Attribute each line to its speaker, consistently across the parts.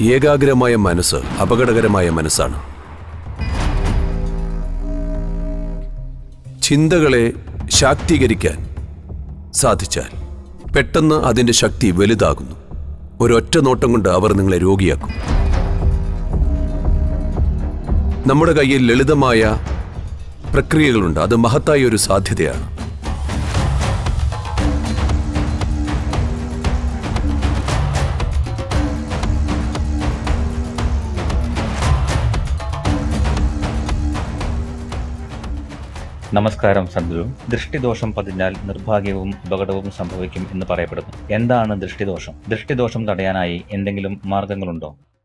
Speaker 1: ഏകാഗ്രമായ മനസ്സ് അപകടകരമായ മനസ്സാണ് ചിന്തകളെ ശാക്തീകരിക്കാൻ സാധിച്ചാൽ പെട്ടെന്ന് അതിൻ്റെ ശക്തി വലുതാകുന്നു ഒരൊറ്റ നോട്ടം കൊണ്ട് അവർ നിങ്ങളെ രോഗിയാക്കും നമ്മുടെ കയ്യിൽ ലളിതമായ പ്രക്രിയകളുണ്ട് അത് മഹത്തായ ഒരു സാധ്യതയാണ്
Speaker 2: നമസ്കാരം സദ്ഗുരു ദൃഷ്ടിദോഷം പതിഞ്ഞാൽ നിർഭാഗ്യവും അപകടവും സംഭവിക്കും എന്ന് പറയപ്പെടുന്നു എന്താണ് ദൃഷ്ടിദോഷം ദൃഷ്ടിദോഷം തടയാനായി എന്തെങ്കിലും മാർഗങ്ങളുണ്ടോ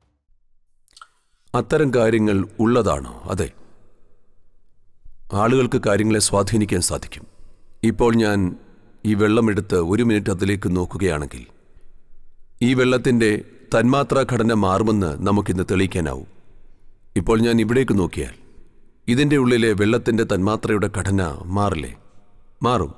Speaker 1: അത്തരം കാര്യങ്ങൾ ഉള്ളതാണോ അതെ ആളുകൾക്ക് കാര്യങ്ങളെ സ്വാധീനിക്കാൻ സാധിക്കും ഇപ്പോൾ ഞാൻ ഈ വെള്ളമെടുത്ത് ഒരു മിനിറ്റ് അതിലേക്ക് നോക്കുകയാണെങ്കിൽ ഈ വെള്ളത്തിൻ്റെ തന്മാത്രാ ഘടന മാറുമെന്ന് നമുക്കിന്ന് തെളിയിക്കാനാവും ഇപ്പോൾ ഞാൻ ഇവിടേക്ക് നോക്കിയാൽ ഇതിൻ്റെ ഉള്ളിലെ വെള്ളത്തിൻ്റെ തന്മാത്രയുടെ ഘടന മാറില്ലേ മാറും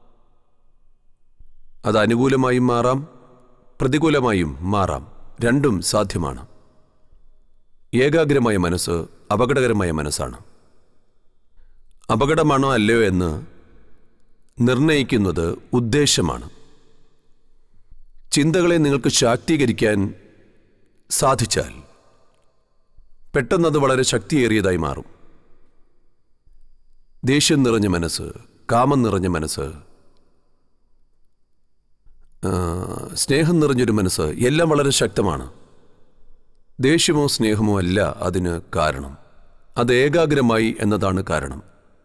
Speaker 1: അത് അനുകൂലമായും മാറാം പ്രതികൂലമായും മാറാം രണ്ടും സാധ്യമാണ് ഏകാഗ്രമായ മനസ്സ് അപകടകരമായ മനസ്സാണ് അപകടമാണോ അല്ലയോ എന്ന് നിർണയിക്കുന്നത് ഉദ്ദേശമാണ് ചിന്തകളെ നിങ്ങൾക്ക് ശാക്തീകരിക്കാൻ സാധിച്ചാൽ പെട്ടെന്നത് വളരെ ശക്തിയേറിയതായി മാറും ദേഷ്യം നിറഞ്ഞ മനസ്സ് കാമം നിറഞ്ഞ മനസ്സ് ആ, സ്നേഹം നിറഞ്ഞൊരു മനസ്സ് എല്ലാം വളരെ ശക്തമാണ് ദേഷ്യമോ സ്നേഹമോ അല്ല അതിന് കാരണം അത് ഏകാഗ്രമായി എന്നതാണ് കാരണം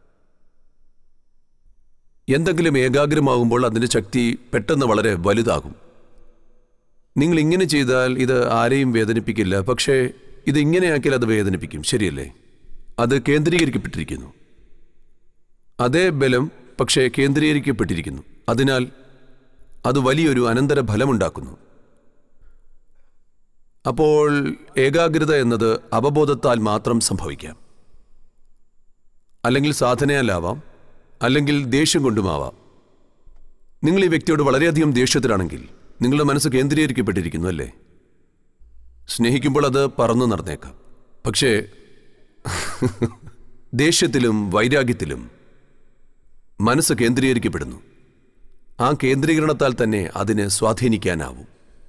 Speaker 1: എന്തെങ്കിലും ഏകാഗ്രമാകുമ്പോൾ അതിൻ്റെ ശക്തി പെട്ടെന്ന് വളരെ വലുതാകും നിങ്ങൾ ഇങ്ങനെ ചെയ്താൽ ഇത് ആരെയും വേദനിപ്പിക്കില്ല പക്ഷേ ഇത് ഇങ്ങനെയാക്കിയാൽ അത് വേദനിപ്പിക്കും ശരിയല്ലേ അത് കേന്ദ്രീകരിക്കപ്പെട്ടിരിക്കുന്നു അതേ ബലം പക്ഷേ കേന്ദ്രീകരിക്കപ്പെട്ടിരിക്കുന്നു അതിനാൽ അത് വലിയൊരു അനന്തര ഫലമുണ്ടാക്കുന്നു അപ്പോൾ ഏകാഗ്രത എന്നത് അവബോധത്താൽ മാത്രം സംഭവിക്കാം അല്ലെങ്കിൽ സാധനയാലാവാം അല്ലെങ്കിൽ ദേഷ്യം കൊണ്ടുമാവാം നിങ്ങൾ ഈ വ്യക്തിയോട് വളരെയധികം ദേഷ്യത്തിലാണെങ്കിൽ നിങ്ങളുടെ മനസ്സ് കേന്ദ്രീകരിക്കപ്പെട്ടിരിക്കുന്നു അല്ലേ സ്നേഹിക്കുമ്പോൾ അത് പറന്നു നടന്നേക്കാം പക്ഷേ ദേഷ്യത്തിലും വൈരാഗ്യത്തിലും മനസ്സ് കേന്ദ്രീകരിക്കപ്പെടുന്നു ആ കേന്ദ്രീകരണത്താൽ തന്നെ അതിനെ സ്വാധീനിക്കാനാവും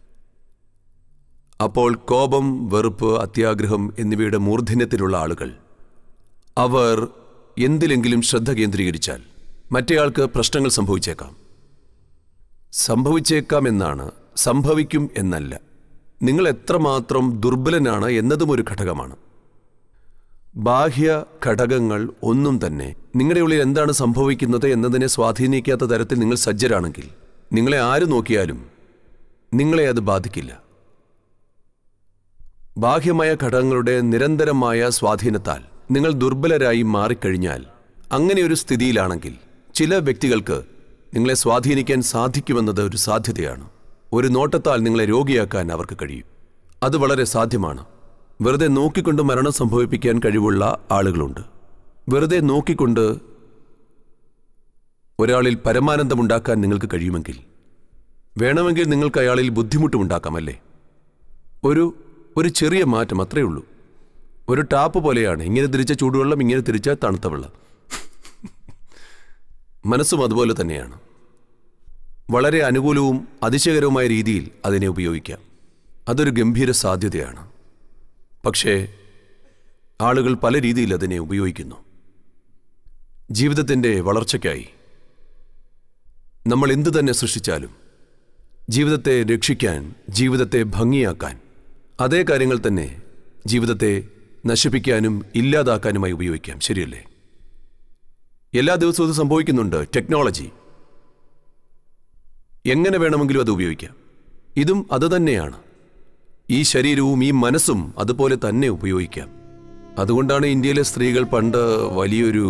Speaker 1: അപ്പോൾ കോപം വെറുപ്പ് അത്യാഗ്രഹം എന്നിവയുടെ മൂർധന്യത്തിലുള്ള ആളുകൾ അവർ എന്തിലെങ്കിലും ശ്രദ്ധ കേന്ദ്രീകരിച്ചാൽ മറ്റേയാൾക്ക് പ്രശ്നങ്ങൾ സംഭവിച്ചേക്കാം സംഭവിച്ചേക്കാം എന്നാണ് സംഭവിക്കും എന്നല്ല നിങ്ങൾ എത്രമാത്രം ദുർബലനാണ് എന്നതും ഒരു ഘടകമാണ് ബാഹ്യ ഘടകങ്ങൾ ഒന്നും തന്നെ നിങ്ങളുടെ ഉള്ളിൽ എന്താണ് സംഭവിക്കുന്നത് എന്നതിനെ സ്വാധീനിക്കാത്ത തരത്തിൽ നിങ്ങൾ സജ്ജരാണെങ്കിൽ നിങ്ങളെ ആര് നോക്കിയാലും നിങ്ങളെ അത് ബാധിക്കില്ല ബാഹ്യമായ ഘടകങ്ങളുടെ നിരന്തരമായ സ്വാധീനത്താൽ നിങ്ങൾ ദുർബലരായി മാറിക്കഴിഞ്ഞാൽ അങ്ങനെ ഒരു സ്ഥിതിയിലാണെങ്കിൽ ചില വ്യക്തികൾക്ക് നിങ്ങളെ സ്വാധീനിക്കാൻ സാധിക്കുമെന്നത് ഒരു സാധ്യതയാണ് ഒരു നോട്ടത്താൽ നിങ്ങളെ രോഗിയാക്കാൻ അവർക്ക് കഴിയും അത് വളരെ സാധ്യമാണ് വെറുതെ നോക്കിക്കൊണ്ട് മരണം സംഭവിപ്പിക്കാൻ കഴിവുള്ള ആളുകളുണ്ട് വെറുതെ നോക്കിക്കൊണ്ട് ഒരാളിൽ പരമാനന്ദമുണ്ടാക്കാൻ നിങ്ങൾക്ക് കഴിയുമെങ്കിൽ വേണമെങ്കിൽ നിങ്ങൾക്ക് അയാളിൽ ബുദ്ധിമുട്ടുമുണ്ടാക്കാമല്ലേ ഒരു ഒരു ചെറിയ മാറ്റം അത്രയേ ഉള്ളൂ ഒരു ടാപ്പ് പോലെയാണ് ഇങ്ങനെ തിരിച്ച ചൂടുവെള്ളം ഇങ്ങനെ തിരിച്ച തണുത്ത വെള്ളം മനസ്സും അതുപോലെ തന്നെയാണ് വളരെ അനുകൂലവും അതിശയകരവുമായ രീതിയിൽ അതിനെ ഉപയോഗിക്കാം അതൊരു ഗംഭീര സാധ്യതയാണ് പക്ഷേ ആളുകൾ പല രീതിയിൽ അതിനെ ഉപയോഗിക്കുന്നു ജീവിതത്തിൻ്റെ വളർച്ചയ്ക്കായി നമ്മൾ എന്തു തന്നെ സൃഷ്ടിച്ചാലും ജീവിതത്തെ രക്ഷിക്കാൻ ജീവിതത്തെ ഭംഗിയാക്കാൻ അതേ കാര്യങ്ങൾ തന്നെ ജീവിതത്തെ നശിപ്പിക്കാനും ഇല്ലാതാക്കാനുമായി ഉപയോഗിക്കാം ശരിയല്ലേ എല്ലാ ദിവസവും ഇത് സംഭവിക്കുന്നുണ്ട് ടെക്നോളജി എങ്ങനെ വേണമെങ്കിലും അത് ഉപയോഗിക്കാം ഇതും അതുതന്നെയാണ് ഈ ശരീരവും ഈ മനസ്സും അതുപോലെ തന്നെ ഉപയോഗിക്കാം അതുകൊണ്ടാണ് ഇന്ത്യയിലെ സ്ത്രീകൾ പണ്ട് വലിയൊരു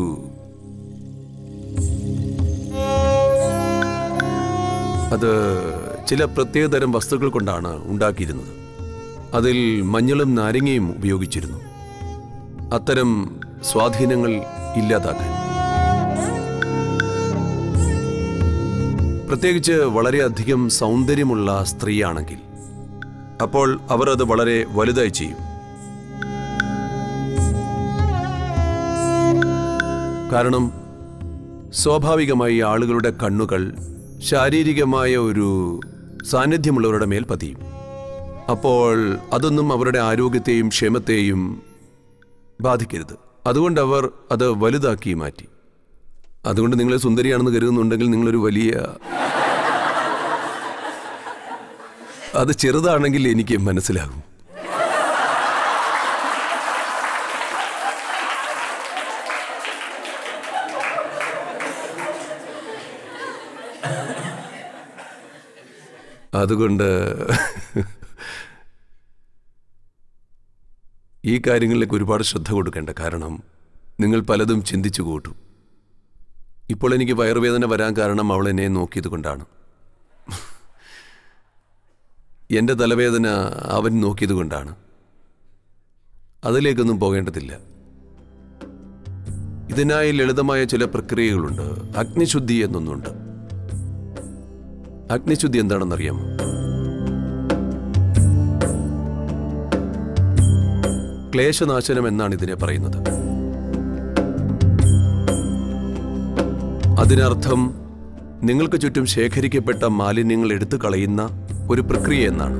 Speaker 1: അത് ചില പ്രത്യേകതരം വസ്തുക്കൾ കൊണ്ടാണ് ഉണ്ടാക്കിയിരുന്നത് അതിൽ മഞ്ഞളും നാരങ്ങയും ഉപയോഗിച്ചിരുന്നു അത്തരം സ്വാധീനങ്ങൾ ഇല്ലാതാക്കാൻ പ്രത്യേകിച്ച് വളരെയധികം സൗന്ദര്യമുള്ള സ്ത്രീയാണെങ്കിൽ അപ്പോൾ അവർ അത് വളരെ വലുതായി ചെയ്യും കാരണം സ്വാഭാവികമായി ആളുകളുടെ കണ്ണുകൾ ശാരീരികമായ ഒരു സാന്നിധ്യമുള്ളവരുടെ മേൽ പതിയും അപ്പോൾ അതൊന്നും അവരുടെ ആരോഗ്യത്തെയും ക്ഷേമത്തെയും ബാധിക്കരുത് അതുകൊണ്ട് അവർ അത് വലുതാക്കി മാറ്റി അതുകൊണ്ട് നിങ്ങളെ സുന്ദരിയാണെന്ന് കരുതുന്നുണ്ടെങ്കിൽ നിങ്ങളൊരു വലിയ അത് ചെറുതാണെങ്കിൽ എനിക്ക് മനസ്സിലാകും അതുകൊണ്ട് ഈ കാര്യങ്ങളിലേക്ക് ഒരുപാട് ശ്രദ്ധ കൊടുക്കേണ്ട കാരണം നിങ്ങൾ പലതും ചിന്തിച്ചു കൂട്ടും ഇപ്പോൾ എനിക്ക് വയറുവേദന വരാൻ കാരണം അവൾ എന്നെ നോക്കിയത് കൊണ്ടാണ് എൻ്റെ തലവേദന അവൻ നോക്കിയത് കൊണ്ടാണ് അതിലേക്കൊന്നും പോകേണ്ടതില്ല ഇതിനായി ലളിതമായ ചില പ്രക്രിയകളുണ്ട് അഗ്നിശുദ്ധി എന്നൊന്നുണ്ട് അഗ്നിശുദ്ധി എന്താണെന്നറിയാമോ ക്ലേശനാശനം എന്നാണ് ഇതിനെ പറയുന്നത് അതിനർത്ഥം നിങ്ങൾക്ക് ചുറ്റും ശേഖരിക്കപ്പെട്ട മാലിന്യങ്ങൾ എടുത്തു കളയുന്ന ഒരു പ്രക്രിയ എന്നാണ്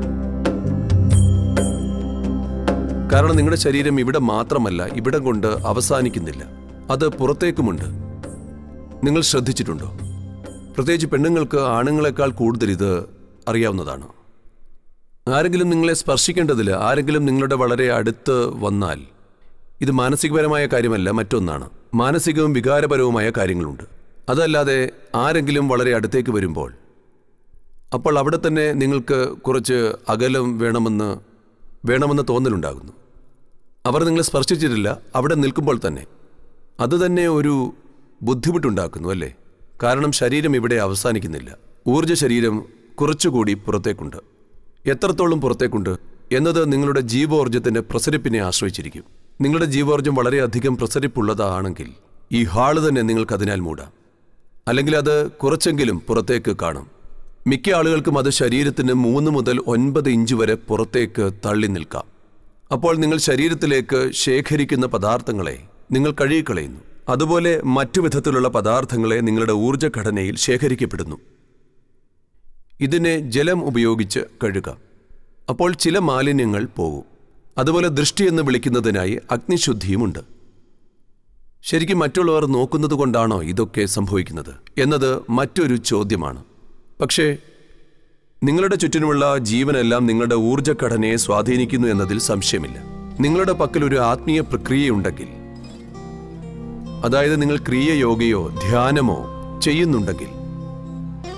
Speaker 1: കാരണം നിങ്ങളുടെ ശരീരം ഇവിടെ മാത്രമല്ല ഇവിടെ കൊണ്ട് അവസാനിക്കുന്നില്ല അത് പുറത്തേക്കുമുണ്ട് നിങ്ങൾ ശ്രദ്ധിച്ചിട്ടുണ്ടോ പ്രത്യേകിച്ച് പെണ്ണുങ്ങൾക്ക് ആണുങ്ങളെക്കാൾ കൂടുതൽ ഇത് അറിയാവുന്നതാണ് ആരെങ്കിലും നിങ്ങളെ സ്പർശിക്കേണ്ടതില്ല ആരെങ്കിലും നിങ്ങളുടെ വളരെ അടുത്ത് വന്നാൽ ഇത് മാനസികപരമായ കാര്യമല്ല മറ്റൊന്നാണ് മാനസികവും വികാരപരവുമായ കാര്യങ്ങളുണ്ട് അതല്ലാതെ ആരെങ്കിലും വളരെ അടുത്തേക്ക് വരുമ്പോൾ അപ്പോൾ അവിടെ തന്നെ നിങ്ങൾക്ക് കുറച്ച് അകലം വേണമെന്ന് വേണമെന്ന് തോന്നലുണ്ടാകുന്നു അവർ നിങ്ങളെ സ്പർശിച്ചിട്ടില്ല അവിടെ നിൽക്കുമ്പോൾ തന്നെ അത് തന്നെ ഒരു ബുദ്ധിമുട്ടുണ്ടാക്കുന്നു അല്ലേ കാരണം ശരീരം ഇവിടെ അവസാനിക്കുന്നില്ല ഊർജ്ജ ശരീരം കുറച്ചുകൂടി പുറത്തേക്കുണ്ട് എത്രത്തോളം പുറത്തേക്കുണ്ട് എന്നത് നിങ്ങളുടെ ജീവോർജ്ജത്തിന്റെ പ്രസരിപ്പിനെ ആശ്രയിച്ചിരിക്കും നിങ്ങളുടെ ജീവോർജ്ജം വളരെയധികം പ്രസരിപ്പുള്ളതാണെങ്കിൽ ഈ ഹാള് തന്നെ നിങ്ങൾക്ക് അതിനാൽ മൂടാം അല്ലെങ്കിൽ അത് കുറച്ചെങ്കിലും പുറത്തേക്ക് കാണും മിക്ക ആളുകൾക്കും അത് ശരീരത്തിന് മൂന്ന് മുതൽ ഒൻപത് ഇഞ്ച് വരെ പുറത്തേക്ക് തള്ളി നിൽക്കാം അപ്പോൾ നിങ്ങൾ ശരീരത്തിലേക്ക് ശേഖരിക്കുന്ന പദാർത്ഥങ്ങളെ നിങ്ങൾ കഴുകിക്കളയുന്നു അതുപോലെ മറ്റു വിധത്തിലുള്ള പദാർത്ഥങ്ങളെ നിങ്ങളുടെ ഊർജ്ജഘടനയിൽ ശേഖരിക്കപ്പെടുന്നു ഇതിനെ ജലം ഉപയോഗിച്ച് കഴുകാം അപ്പോൾ ചില മാലിന്യങ്ങൾ പോകും അതുപോലെ ദൃഷ്ടി എന്ന് വിളിക്കുന്നതിനായി അഗ്നിശുദ്ധിയുമുണ്ട് ശരിക്കും മറ്റുള്ളവർ നോക്കുന്നത് കൊണ്ടാണോ ഇതൊക്കെ സംഭവിക്കുന്നത് എന്നത് മറ്റൊരു ചോദ്യമാണ് പക്ഷേ നിങ്ങളുടെ ചുറ്റിനുമുള്ള ജീവനെല്ലാം നിങ്ങളുടെ ഊർജ്ജഘടനയെ സ്വാധീനിക്കുന്നു എന്നതിൽ സംശയമില്ല നിങ്ങളുടെ പക്കൽ ഒരു ആത്മീയ പ്രക്രിയയുണ്ടെങ്കിൽ അതായത് നിങ്ങൾ ക്രിയയോഗയോ ധ്യാനമോ ചെയ്യുന്നുണ്ടെങ്കിൽ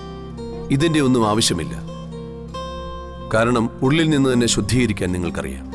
Speaker 1: ഇതിന്റെ ഒന്നും ആവശ്യമില്ല കാരണം ഉള്ളിൽ നിന്ന് തന്നെ ശുദ്ധീകരിക്കാൻ നിങ്ങൾക്കറിയാം